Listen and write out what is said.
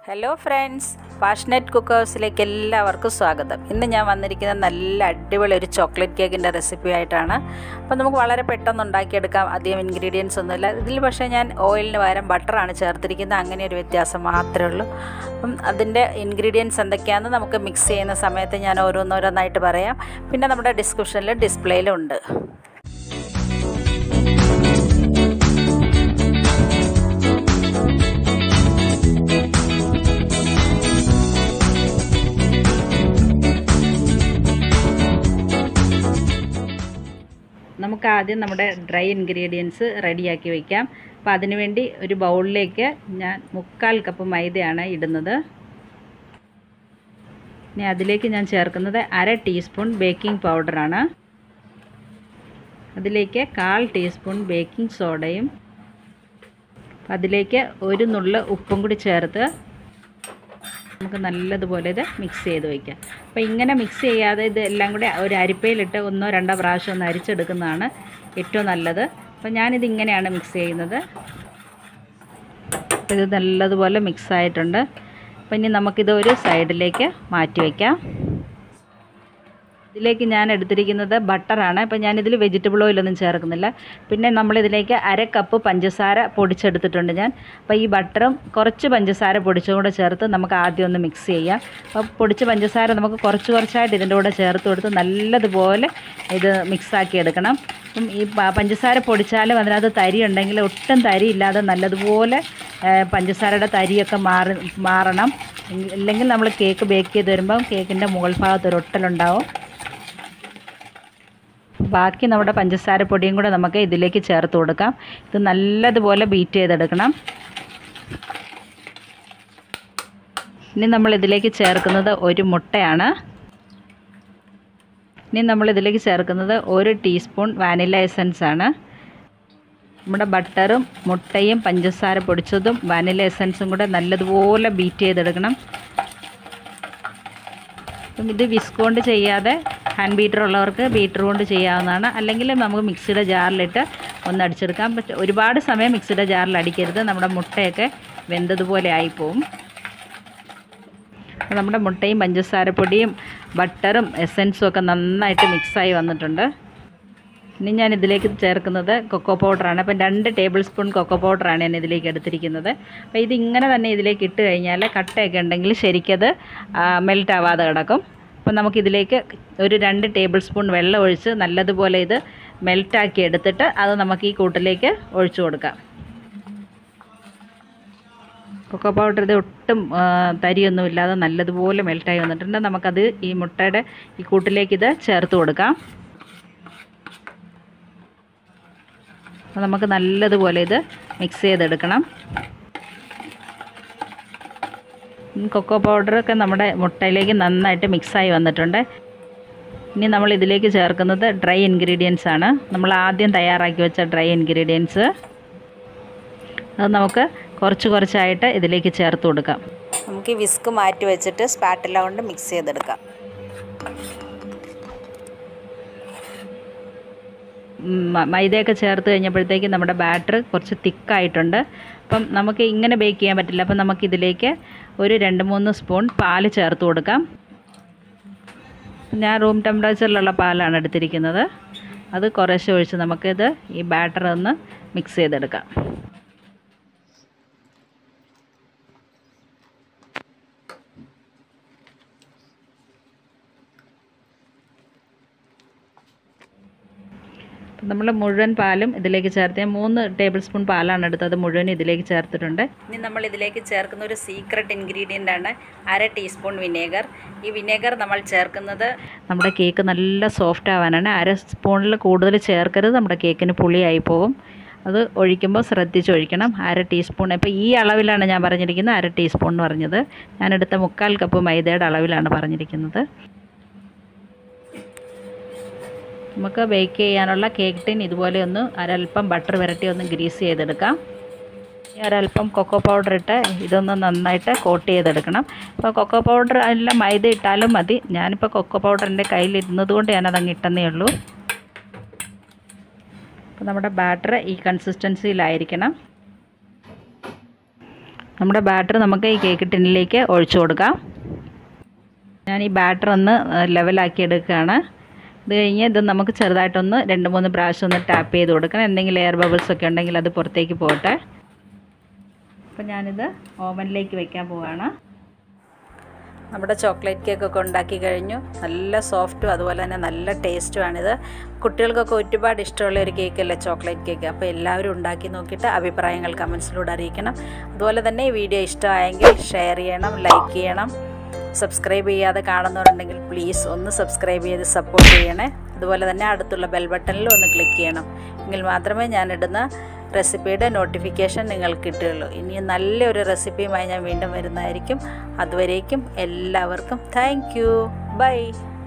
hello friends passionate cook ഹൗസിലേക്ക് എല്ലാവർക്കും സ്വാഗതം ഇന്ന് ഞാൻ വന്നിരിക്കുന്നത് നല്ല അടിപൊളി ഒരു ചോക്ലേറ്റ് കേക്കിൻ്റെ റെസിപ്പി ആയിട്ടാണ് അപ്പോൾ നമുക്ക് വളരെ പെട്ടെന്ന് ഉണ്ടാക്കിയെടുക്കാം അധികം ഇൻഗ്രീഡിയൻസ് ഒന്നുമില്ല ഇതിൽ പക്ഷേ ഞാൻ ഓയിലിന് പകരം ബട്ടറാണ് ചേർത്തിരിക്കുന്നത് അങ്ങനെ ഒരു വ്യത്യാസം മാത്രമേ ഉള്ളൂ അപ്പം അതിൻ്റെ ഇൻഗ്രീഡിയൻസ് എന്തൊക്കെയാണെന്ന് നമുക്ക് മിക്സ് ചെയ്യുന്ന സമയത്ത് ഞാൻ ഓരോന്നോരോന്നായിട്ട് പറയാം പിന്നെ നമ്മുടെ ഡിസ്ക്രിപ്ഷനിലും ഡിസ്പ്ലേയിലും ഉണ്ട് നമുക്ക് ആദ്യം നമ്മുടെ ഡ്രൈ ഇൻഗ്രീഡിയൻസ് റെഡിയാക്കി വയ്ക്കാം അപ്പോൾ അതിനുവേണ്ടി ഒരു ബൗളിലേക്ക് ഞാൻ മുക്കാൽ കപ്പ് മൈദയാണ് ഇടുന്നത് ഇനി അതിലേക്ക് ഞാൻ ചേർക്കുന്നത് അര ടീസ്പൂൺ ബേക്കിംഗ് പൗഡറാണ് അതിലേക്ക് കാൽ ടീസ്പൂൺ ബേക്കിംഗ് സോഡയും അതിലേക്ക് ഒരു നുള്ള് ഉപ്പും കൂടി ചേർത്ത് നമുക്ക് നല്ലതുപോലെ ഇത് മിക്സ് ചെയ്ത് വയ്ക്കാം അപ്പോൾ ഇങ്ങനെ മിക്സ് ചെയ്യാതെ ഇതെല്ലാം കൂടി ഒരു അരിപ്പയിലിട്ട് ഒന്നോ രണ്ടോ പ്രാവശ്യം ഒന്ന് അരിച്ചെടുക്കുന്നതാണ് ഏറ്റവും നല്ലത് അപ്പോൾ ഞാനിത് ഇങ്ങനെയാണ് മിക്സ് ചെയ്യുന്നത് അപ്പോൾ ഇത് നല്ലതുപോലെ മിക്സ് ആയിട്ടുണ്ട് അപ്പോൾ ഇനി നമുക്കിത് ഒരു സൈഡിലേക്ക് മാറ്റി വയ്ക്കാം ഇതിലേക്ക് ഞാൻ എടുത്തിരിക്കുന്നത് ബട്ടറാണ് അപ്പോൾ ഞാനിതിൽ വെജിറ്റബിൾ ഓയിലൊന്നും ചേർക്കുന്നില്ല പിന്നെ നമ്മളിതിലേക്ക് അര കപ്പ് പഞ്ചസാര പൊടിച്ചെടുത്തിട്ടുണ്ട് ഞാൻ അപ്പോൾ ഈ ബട്ടറും കുറച്ച് പഞ്ചസാര പൊടിച്ചും കൂടെ ചേർത്ത് നമുക്ക് ആദ്യം ഒന്ന് മിക്സ് ചെയ്യാം അപ്പോൾ പൊടിച്ച പഞ്ചസാര നമുക്ക് കുറച്ച് കുറച്ചായിട്ട് ഇതിൻ്റെ കൂടെ ചേർത്ത് കൊടുത്ത് നല്ലതുപോലെ ഇത് മിക്സാക്കി എടുക്കണം അപ്പം ഈ പഞ്ചസാര പൊടിച്ചാലും അതിനകത്ത് തരി ഉണ്ടെങ്കിൽ ഒട്ടും തരി ഇല്ലാതെ നല്ലതുപോലെ പഞ്ചസാരയുടെ തരിയൊക്കെ മാറി മാറണം ഇല്ലെങ്കിൽ നമ്മൾ കേക്ക് ബേക്ക് ചെയ്ത് വരുമ്പം കേക്കിൻ്റെ മുകൾ ഭാഗത്ത് ഒരു ഒട്ടലുണ്ടാവും ബാക്കി നമ്മുടെ പഞ്ചസാര പൊടിയും കൂടെ നമുക്ക് ഇതിലേക്ക് ചേർത്ത് കൊടുക്കാം ഇത് നല്ലതുപോലെ ബീറ്റ് ചെയ്തെടുക്കണം ഇനി നമ്മൾ ഇതിലേക്ക് ചേർക്കുന്നത് ഒരു മുട്ടയാണ് ഇനി നമ്മൾ ഇതിലേക്ക് ചേർക്കുന്നത് ഒരു ടീസ്പൂൺ വാനില എസൻസ് ആണ് നമ്മുടെ ബട്ടറും മുട്ടയും പഞ്ചസാര പൊടിച്ചതും വാനില എസൻസും കൂടെ നല്ലതുപോലെ ബീറ്റ് ചെയ്തെടുക്കണം അപ്പം ഇത് വിസ്ക് കൊണ്ട് ചെയ്യാതെ ഹാൻഡ് ബീറ്റർ ഉള്ളവർക്ക് ബീറ്റർ കൊണ്ട് ചെയ്യാവുന്നതാണ് അല്ലെങ്കിൽ നമുക്ക് മിക്സിയുടെ ജാറിലിട്ട് ഒന്ന് അടിച്ചെടുക്കാം പക്ഷേ ഒരുപാട് സമയം മിക്സിയുടെ ജാറിൽ അടിക്കരുത് നമ്മുടെ മുട്ടയൊക്കെ വെന്തതുപോലെ ആയിപ്പോവും അപ്പോൾ നമ്മുടെ മുട്ടയും പഞ്ചസാരപ്പൊടിയും ബട്ടറും എസൻസും ഒക്കെ നന്നായിട്ട് മിക്സായി വന്നിട്ടുണ്ട് ഇനി ഞാൻ ഇതിലേക്ക് ചേർക്കുന്നത് കൊക്കോ പൗഡറാണ് അപ്പം രണ്ട് ടേബിൾ സ്പൂൺ കൊക്കോ പൗഡറാണ് ഞാൻ ഇതിലേക്ക് എടുത്തിരിക്കുന്നത് അപ്പോൾ ഇതിങ്ങനെ തന്നെ ഇതിലേക്ക് ഇട്ട് കഴിഞ്ഞാൽ കട്ടയൊക്കെ ഉണ്ടെങ്കിൽ ശരിക്കത് മെൽറ്റ് ആവാതെ കിടക്കും അപ്പം നമുക്കിതിലേക്ക് ഒരു രണ്ട് ടേബിൾ സ്പൂൺ വെള്ളം ഒഴിച്ച് നല്ലതുപോലെ ഇത് മെൽറ്റാക്കി എടുത്തിട്ട് അത് നമുക്ക് ഈ കൂട്ടിലേക്ക് ഒഴിച്ചു കൊടുക്കാം കൊക്കോ പൗഡർ ഇത് ഒട്ടും തരിയൊന്നും ഇല്ലാതെ നല്ലതുപോലെ മെൽറ്റായി വന്നിട്ടുണ്ട് നമുക്കത് ഈ മുട്ടയുടെ ഈ കൂട്ടിലേക്ക് ഇത് ചേർത്ത് കൊടുക്കാം അപ്പോൾ നമുക്ക് നല്ലതുപോലെ ഇത് മിക്സ് ചെയ്തെടുക്കണം കൊക്കോ പൗഡറൊക്കെ നമ്മുടെ മുട്ടയിലേക്ക് നന്നായിട്ട് മിക്സായി വന്നിട്ടുണ്ട് ഇനി നമ്മൾ ഇതിലേക്ക് ചേർക്കുന്നത് ഡ്രൈ ഇൻഗ്രീഡിയൻസ് ആണ് നമ്മൾ ആദ്യം തയ്യാറാക്കി വെച്ച ഡ്രൈ ഇൻഗ്രീഡിയൻസ് അത് നമുക്ക് കുറച്ച് കുറച്ചായിട്ട് ഇതിലേക്ക് ചേർത്ത് കൊടുക്കാം നമുക്ക് ഈ വിസ്ക് മാറ്റി വെച്ചിട്ട് സ്പാറ്റില കൊണ്ട് മിക്സ് ചെയ്തെടുക്കാം മൈദയൊക്കെ ചേർത്ത് കഴിഞ്ഞപ്പോഴത്തേക്ക് നമ്മുടെ ബാറ്റർ കുറച്ച് തിക്കായിട്ടുണ്ട് അപ്പം നമുക്ക് ഇങ്ങനെ ബേക്ക് ചെയ്യാൻ പറ്റില്ല അപ്പം നമുക്കിതിലേക്ക് ഒരു രണ്ട് മൂന്ന് സ്പൂൺ പാല് ചേർത്ത് കൊടുക്കാം ഞാൻ റൂം ടെമ്പറേച്ചറിലുള്ള പാലാണ് എടുത്തിരിക്കുന്നത് അത് കുറേശ്ശെ ഒഴിച്ച് നമുക്കിത് ഈ ബാറ്റർ ഒന്ന് മിക്സ് ചെയ്തെടുക്കാം നമ്മൾ മുഴുവൻ പാലും ഇതിലേക്ക് ചേർത്ത് മൂന്ന് ടേബിൾ സ്പൂൺ പാലാണ് എടുത്തത് മുഴുവൻ ഇതിലേക്ക് ചേർത്തിട്ടുണ്ട് ഇനി നമ്മൾ ഇതിലേക്ക് ചേർക്കുന്ന ഒരു സീക്രട്ട് ഇൻഗ്രീഡിയൻ്റ് ആണ് അര ടീസ്പൂൺ വിനേഗർ ഈ വിനേഗർ നമ്മൾ ചേർക്കുന്നത് നമ്മുടെ കേക്ക് നല്ല സോഫ്റ്റ് ആവാനാണ് അര സ്പൂണിൽ കൂടുതൽ ചേർക്കരുത് നമ്മുടെ കേക്കിന് പുളിയായി പോകും അത് ഒഴിക്കുമ്പോൾ ശ്രദ്ധിച്ച് ഒഴിക്കണം അര ടീസ്പൂൺ ഇപ്പോൾ ഈ അളവിലാണ് ഞാൻ പറഞ്ഞിരിക്കുന്നത് അര ടീസ്പൂൺ എന്ന് പറഞ്ഞത് ഞാനെടുത്ത മുക്കാൽ കപ്പ് മൈദയുടെ അളവിലാണ് പറഞ്ഞിരിക്കുന്നത് നമുക്ക് ബേക്ക് ചെയ്യാനുള്ള കേക്ക് ടിൻ ഇതുപോലെ ഒന്ന് ഒരല്പം ബട്ടർ പുരട്ടി ഒന്ന് ഗ്രീസ് ചെയ്തെടുക്കാം ഒരല്പം കൊക്കോ പൗഡർ ഇട്ട് ഇതൊന്ന് നന്നായിട്ട് കോട്ട് ചെയ്തെടുക്കണം അപ്പോൾ കൊക്കോ പൗഡർ എല്ലാം മൈദ ഇട്ടാലും മതി ഞാനിപ്പോൾ കൊക്കോ പൗഡർ എൻ്റെ കയ്യിലിരുന്നത് കൊണ്ട് ഞാനതങ്ങ് ഇട്ടെന്നേ ഉള്ളൂ അപ്പോൾ നമ്മുടെ ബാറ്റർ ഈ കൺസിസ്റ്റൻസിയിലായിരിക്കണം നമ്മുടെ ബാറ്റർ നമുക്ക് ഈ കേക്ക് ടിന്നിലേക്ക് ഒഴിച്ചു കൊടുക്കാം ഞാൻ ഈ ബാറ്റർ ഒന്ന് ലെവലാക്കി എടുക്കുകയാണ് ഇത് കഴിഞ്ഞ് ഇത് നമുക്ക് ചെറുതായിട്ടൊന്ന് രണ്ട് മൂന്ന് പ്രാവശ്യം ഒന്ന് ടാപ്പ് ചെയ്ത് കൊടുക്കണം എന്തെങ്കിലും എയർ ബബിൾസ് ഒക്കെ ഉണ്ടെങ്കിൽ അത് പുറത്തേക്ക് പോകട്ടെ അപ്പോൾ ഞാനിത് ഓവനിലേക്ക് വെക്കാൻ പോവുകയാണ് നമ്മുടെ ചോക്ലേറ്റ് കേക്കൊക്കെ ഉണ്ടാക്കി കഴിഞ്ഞു നല്ല സോഫ്റ്റും അതുപോലെ തന്നെ നല്ല ടേസ്റ്റുമാണിത് കുട്ടികൾക്കൊക്കെ ഒരുപാട് ഇഷ്ടമുള്ള ഒരു കേക്കല്ലേ ചോക്ലേറ്റ് കേക്ക് അപ്പോൾ എല്ലാവരും ഉണ്ടാക്കി നോക്കിയിട്ട് അഭിപ്രായങ്ങൾ കമൻസിലൂടെ അറിയിക്കണം അതുപോലെ തന്നെ ഈ വീഡിയോ ഇഷ്ടമായെങ്കിൽ ഷെയർ ചെയ്യണം ലൈക്ക് ചെയ്യണം സബ്സ്ക്രൈബ് ചെയ്യാതെ കാണുന്നവരുണ്ടെങ്കിൽ പ്ലീസ് ഒന്ന് സബ്സ്ക്രൈബ് ചെയ്ത് സപ്പോർട്ട് ചെയ്യണേ അതുപോലെ തന്നെ അടുത്തുള്ള ബെൽ ബട്ടണിൽ ഒന്ന് ക്ലിക്ക് ചെയ്യണം എങ്കിൽ മാത്രമേ ഞാനിടുന്ന റെസിപ്പിയുടെ നോട്ടിഫിക്കേഷൻ നിങ്ങൾക്ക് കിട്ടുകയുള്ളൂ ഇനി നല്ലൊരു റെസിപ്പിയുമായി ഞാൻ വീണ്ടും വരുന്നതായിരിക്കും അതുവരേക്കും എല്ലാവർക്കും താങ്ക് യു ബൈ